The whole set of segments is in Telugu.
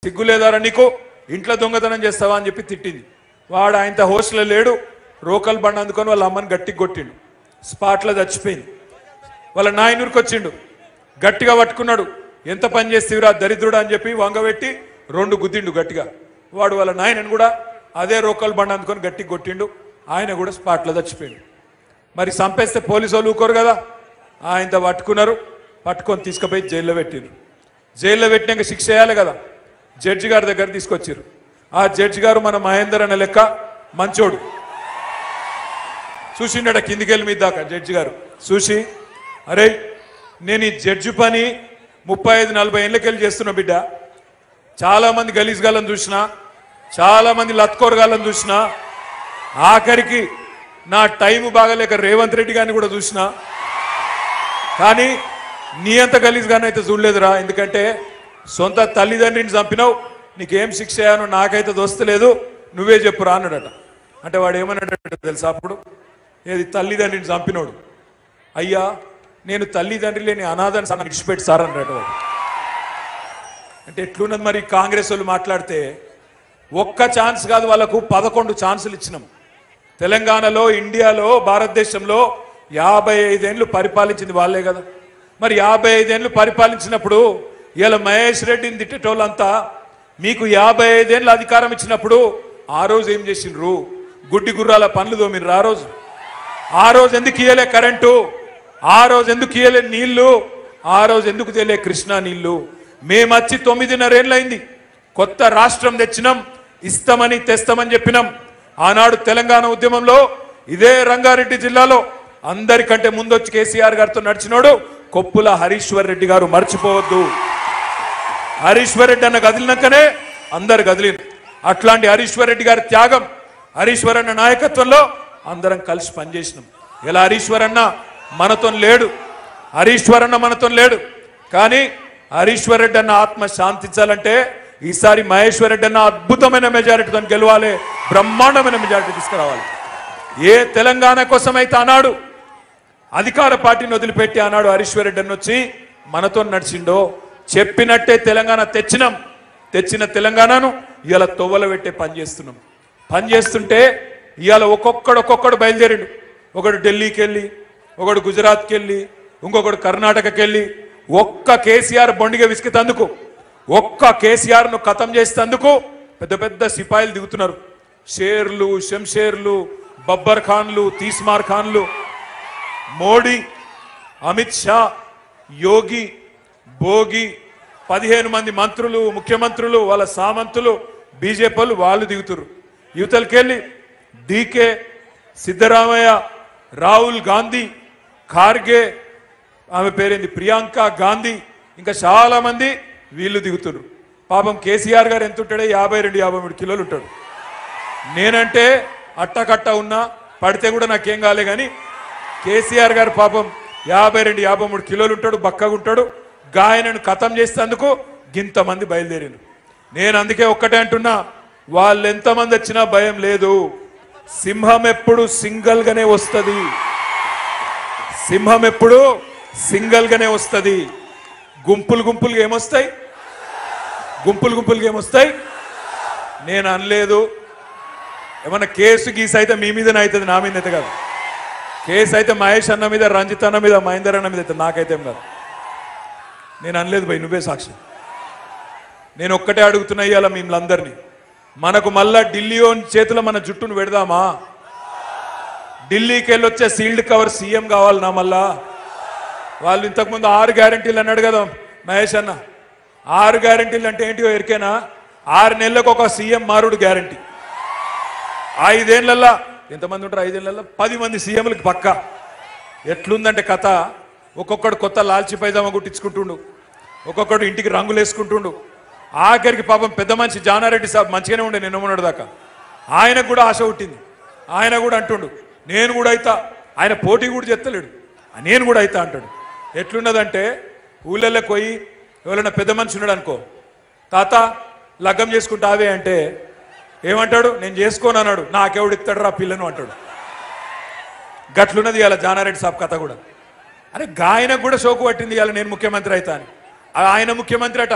సిగ్గులేదారా నీకు ఇంట్లో దొంగతనం చేస్తావా అని చెప్పి తిట్టింది వాడు ఆయనతో హోస్టల్లో లేడు రోకల్ బండ అందుకొని వాళ్ళ అమ్మని గట్టికి కొట్టిండు స్పాట్లో చచ్చిపోయింది వాళ్ళ నాయనూరికి వచ్చిండు గట్టిగా పట్టుకున్నాడు ఎంత పని చేస్తేవిరా దరిద్రుడా అని చెప్పి వంగబెట్టి రెండు గుద్దిండు గట్టిగా వాడు వాళ్ళ నాయనని కూడా అదే రోకల్ బండ అందుకొని గట్టికి కొట్టిండు ఆయన కూడా స్పాట్లో చచ్చిపోయిండు మరి చంపేస్తే పోలీసు వాళ్ళు ఊకోరు కదా ఆయనతో పట్టుకున్నారు పట్టుకొని తీసుకుపోయి జైల్లో పెట్టిరు జైల్లో పెట్టినాక శిక్ష వేయాలి కదా జడ్జి గారి దగ్గర తీసుకొచ్చారు ఆ జడ్జి గారు మన మహేందర్ అనే లెక్క మంచోడు చూసిండట కిందికెళ్ళి మీద దాకా జడ్జి గారు చూసి అరే నేను ఈ జడ్జి పని ముప్పై ఐదు నలభై ఏళ్ళకెళ్ళి చేస్తున్న బిడ్డ చాలా మంది గలీజ్ గాలను చూసిన చాలా మంది లత్కోరగాళ్ళని చూసిన ఆఖరికి నా టైం బాగాలేక రేవంత్ రెడ్డి గారిని కూడా చూసిన కానీ నీ అంత గలీజ్ గాని అయితే చూడలేదురా ఎందుకంటే సొంత తల్లిదండ్రిని చంపినావు నీకేం శిక్ష అయ్యానో నాకైతే దోస్తలేదు నువ్వే చెప్పురా అన్నాడట అంటే వాడు ఏమన్నాడట తెలుసా అప్పుడు ఏది తల్లిదండ్రిని చంపినోడు అయ్యా నేను తల్లిదండ్రి లేని అనాథని సార్ విడిచిపెట్టి సార్ అన్నాడు వాడు అంటే ఎట్లున్నది మరి కాంగ్రెస్ వాళ్ళు మాట్లాడితే ఒక్క ఛాన్స్ కాదు వాళ్ళకు పదకొండు ఛాన్సులు ఇచ్చినాం తెలంగాణలో ఇండియాలో భారతదేశంలో యాభై ఐదేళ్లు పరిపాలించింది వాళ్ళే కదా మరి యాభై ఐదేళ్లు పరిపాలించినప్పుడు ఇలా మహేష్ రెడ్డిని తిట్టేటోళ్ళంతా మీకు యాభై ఐదేళ్ళు అధికారం ఇచ్చినప్పుడు ఆ రోజు ఏం చేసిండ్రు గుడ్డి గుర్రాల పనులు దోమిర్రు ఆ రోజు ఆ రోజు ఎందుకు ఇయ్యలే కరెంటు ఆ రోజు ఎందుకు ఇయ్యలే నీళ్లు ఆ రోజు ఎందుకు తెలియలే కృష్ణా నీళ్లు మేమచ్చి తొమ్మిదిన్నరేళ్ళైంది కొత్త రాష్ట్రం తెచ్చినాం ఇస్తామని తెస్తామని చెప్పినాం ఆనాడు తెలంగాణ ఉద్యమంలో ఇదే రంగారెడ్డి జిల్లాలో అందరికంటే ముందొచ్చి కేసీఆర్ గారితో నడిచినోడు కొప్పుల హరీశ్వర్ రెడ్డి గారు మర్చిపోవద్దు హరీశ్వర్ రెడ్డి అన్న కదిలినాకనే అందరు కదిలిన అట్లాంటి హరీశ్వర్ రెడ్డి గారి త్యాగం హరీశ్వర్ అన్న నాయకత్వంలో అందరం కలిసి పనిచేసినాం ఇలా హరీశ్వర్ అన్న మనతో లేడు హరీశ్వర్ అన్న మనతో లేడు కానీ హరీశ్వర్ రెడ్డి అన్న ఆత్మ శాంతించాలంటే ఈసారి మహేశ్వర్ రెడ్డి అన్న అద్భుతమైన మెజారిటీతో గెలవాలి బ్రహ్మాండమైన మెజారిటీ తీసుకురావాలి ఏ తెలంగాణ కోసం అయితే అన్నాడు అధికార పార్టీని వదిలిపెట్టి ఆనాడు హరీశ్వర్ రెడ్డి అని వచ్చి మనతో నడిచిండో చెప్పినట్టే తెలంగాణ తెచ్చినాం తెచ్చిన తెలంగాణను ఇవాళ తొవ్వల పెట్టే పని చేస్తున్నాం పని చేస్తుంటే ఇవాళ ఒక్కొక్కడు ఒక్కొక్కడు బయలుదేరిండు ఒకడు ఢిల్లీకి వెళ్ళి ఒకడు గుజరాత్కి వెళ్ళి ఇంకొకడు కర్ణాటకకి వెళ్ళి ఒక్క కేసీఆర్ బొండిగా విసికితందుకు ఒక్క కేసీఆర్ ను ఖతం చేసేందుకు పెద్ద పెద్ద సిపాయిలు దిగుతున్నారు షేర్లు శంషేర్లు బబ్బర్ ఖాన్లు తీస్మార్ ఖాన్లు మోడీ అమిత్ షా యోగి భోగి పదిహేను మంది మంత్రులు ముఖ్యమంత్రులు వాళ్ళ సామంతులు బీజేపీ వాళ్ళు వాళ్ళు దిగుతురు యువతలకెళ్ళి డీకే సిద్ధరామయ్య రాహుల్ గాంధీ ఖార్గే ఆమె పేరేంది ప్రియాంక గాంధీ ఇంకా చాలా మంది వీళ్ళు దిగుతున్నారు పాపం కేసీఆర్ గారు ఎంత ఉంటాడే యాభై రెండు యాభై మూడు కిలోలు ఉంటాడు నేనంటే అట్టకట్ట ఉన్నా పడితే కూడా నాకేం కాలే కానీ కేసీఆర్ గారు పాపం యాభై రెండు యాభై మూడు కిలోలు ఉంటాడు బక్కగా ఉంటాడు గాయనను ఖతం చేసేందుకు గింతమంది బయలుదేరారు నేను అందుకే ఒక్కటే అంటున్నా వాళ్ళు ఎంతమంది వచ్చినా భయం లేదు సింహం ఎప్పుడు సింగల్ గానే వస్తుంది సింహం ఎప్పుడు సింగల్ గానే వస్తుంది గుంపులు గుంపులుగా ఏమొస్తాయి గుంపులు గుంపులుగా ఏమొస్తాయి నేను అనలేదు ఏమన్నా కేసు గీసు అయితే మీ మీదనే అవుతుంది నా మీద అయితే కాదు కేసు అయితే మహేష్ అన్న మీద రంజిత్ అన్న మీద మహేందర్ అన్న మీద అయితే నాకైతే ఏం కాదు నేను అనలేదు భయ్ నువ్వే సాక్షి నేను ఒక్కటే అడుగుతున్నా ఇవాళ మిమ్మల్ని మనకు మళ్ళా ఢిల్లీ ఓన్ చేతిలో మన జుట్టును పెడదామా ఢిల్లీకి వెళ్ళి వచ్చే సీల్డ్ కవర్ సీఎం కావాలన్నా మళ్ళా వాళ్ళు ఇంతకుముందు ఆరు గ్యారంటీలు అన్నాడు కదా మహేష్ అన్న ఆరు గ్యారంటీలు అంటే ఏంటిో ఎరికేనా ఆరు నెలలకు ఒక సీఎం మారుడు గ్యారంటీ ఐదేళ్లలో ఎంతమంది ఉంటారు ఐదేళ్లలో పది మంది సీఎంలకు పక్క ఎట్లుందంటే కథ ఒక్కొక్కడు కొత్త లాల్చి పైజామా కుట్టించుకుంటుండు ఒక్కొక్కడు ఇంటికి రంగులు వేసుకుంటుండు ఆఖరికి పాపం పెద్ద మనిషి జానారెడ్డి సాబ్ మంచిగానే ఉండే నిన్న మొన్నటి దాకా ఆయనకు కూడా ఆశ పుట్టింది ఆయన కూడా అంటుండు నేను కూడా అయితా ఆయన పోటీ కూడా చెత్తలేడు నేను కూడా అయితా అంటాడు ఎట్లున్నదంటే ఊళ్ళలోకి పోయి ఎవరైనా పెద్ద మనిషి ఉన్నాడు అనుకో తాత లగ్గం చేసుకుంటావే అంటే ఏమంటాడు నేను చేసుకోను అన్నాడు నాకెవడు ఇస్తాడు రా పిల్లను అంటాడు గట్లున్నది ఇవాళ జానారెడ్డి సాబ్ కథ కూడా అరే గాయనకు కూడా షోకు పట్టింది ఇవాళ నేను ముఖ్యమంత్రి అవుతా అని ఆ ఆయన ముఖ్యమంత్రి అట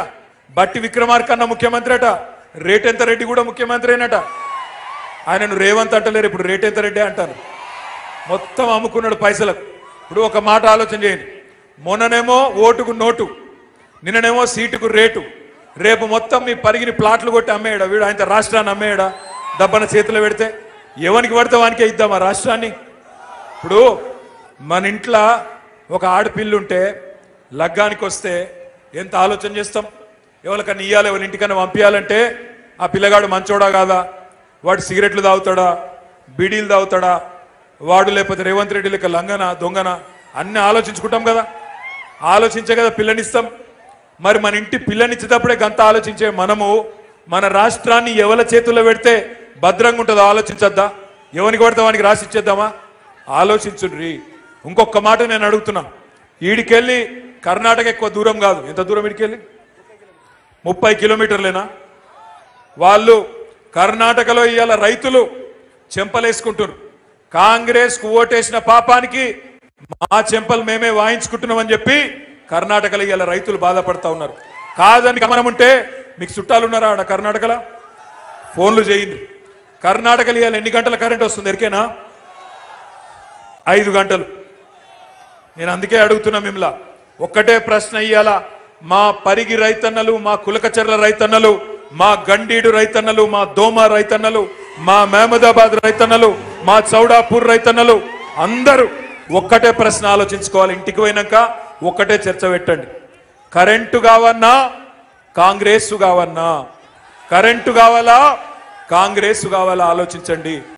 బట్టి విక్రమార్కన్న ముఖ్యమంత్రి అట రేటెంత రెడ్డి కూడా ముఖ్యమంత్రి అయినట ఆయనను రేవంత్ అంటలేరు ఇప్పుడు రేటెంత రెడ్డి అంటారు మొత్తం అమ్ముకున్నాడు పైసలకు ఇప్పుడు ఒక మాట ఆలోచన చేయండి మొన్ననేమో ఓటుకు నోటు నిన్ననేమో సీటుకు రేటు రేపు మొత్తం మీ పరిగిని ప్లాట్లు కొట్టి అమ్మేయడా వీడు ఆయన రాష్ట్రాన్ని అమ్మేయడా దబ్బన చేతిలో పెడితే ఎవరికి పడితే వానికే ఇద్దాం ఆ రాష్ట్రాన్ని ఇప్పుడు మన ఇంట్లో ఒక ఆడపిల్లు ఉంటే లగ్గానికి వస్తే ఎంత ఆలోచన చేస్తాం ఎవరికన్నా ఇయ్యాలి ఎవరి ఇంటికన్నా పంపించాలంటే ఆ పిల్లగాడు మంచోడా కాదా వాడు సిగరెట్లు తాగుతాడా బీడీలు తాగుతాడా వాడు లేకపోతే రేవంత్ రెడ్డి లెక్క లంగన దొంగన అన్ని ఆలోచించుకుంటాం కదా ఆలోచించే కదా పిల్లనిస్తాం మరి మన ఇంటి పిల్లనిచ్చేటప్పుడే గంత ఆలోచించే మనము మన రాష్ట్రాన్ని ఎవరి చేతుల్లో పెడితే భద్రంగా ఉంటుందో ఆలోచించద్దా ఎవరికి పడితే వానికి రాసి ఇచ్చేద్దామా ఆలోచించుండ్రి ఇంకొక మాట నేను అడుగుతున్నా ఈడికెళ్ళి కర్ణాటక ఎక్కువ దూరం కాదు ఎంత దూరం ఈడికెళ్ళి ముప్పై కిలోమీటర్లేనా వాళ్ళు కర్ణాటకలో ఇవాళ రైతులు చెంపలేసుకుంటున్నారు కాంగ్రెస్ కు ఓటేసిన పాపానికి మా చెంపలు మేమే వాయించుకుంటున్నామని చెప్పి కర్ణాటకలో ఇవాళ రైతులు బాధపడతా ఉన్నారు కాదని గమనం ఉంటే మీకు చుట్టాలు ఉన్నారా ఆడ కర్ణాటకలో ఫోన్లు చేయండి కర్ణాటకలో ఇవాళ ఎన్ని గంటల కరెంట్ వస్తుంది ఎరికేనా ఐదు గంటలు నేను అందుకే అడుగుతున్నా మిమ్మల్ని ఒక్కటే ప్రశ్న ఇయ్యాల మా పరిగి రైతన్నలు మా కులకచర్ల రైతన్నలు మా గండీడు రైతన్నలు మా దోమ రైతన్నలు మా మహమదాబాద్ రైతన్నలు మా చౌడాపూర్ రైతన్నలు అందరూ ఒక్కటే ప్రశ్న ఆలోచించుకోవాలి ఇంటికి పోయినాక ఒక్కటే చర్చ పెట్టండి కరెంటు కావన్నా కాంగ్రెస్ కావన్నా కరెంటు కావాలా కాంగ్రెస్ కావాలా ఆలోచించండి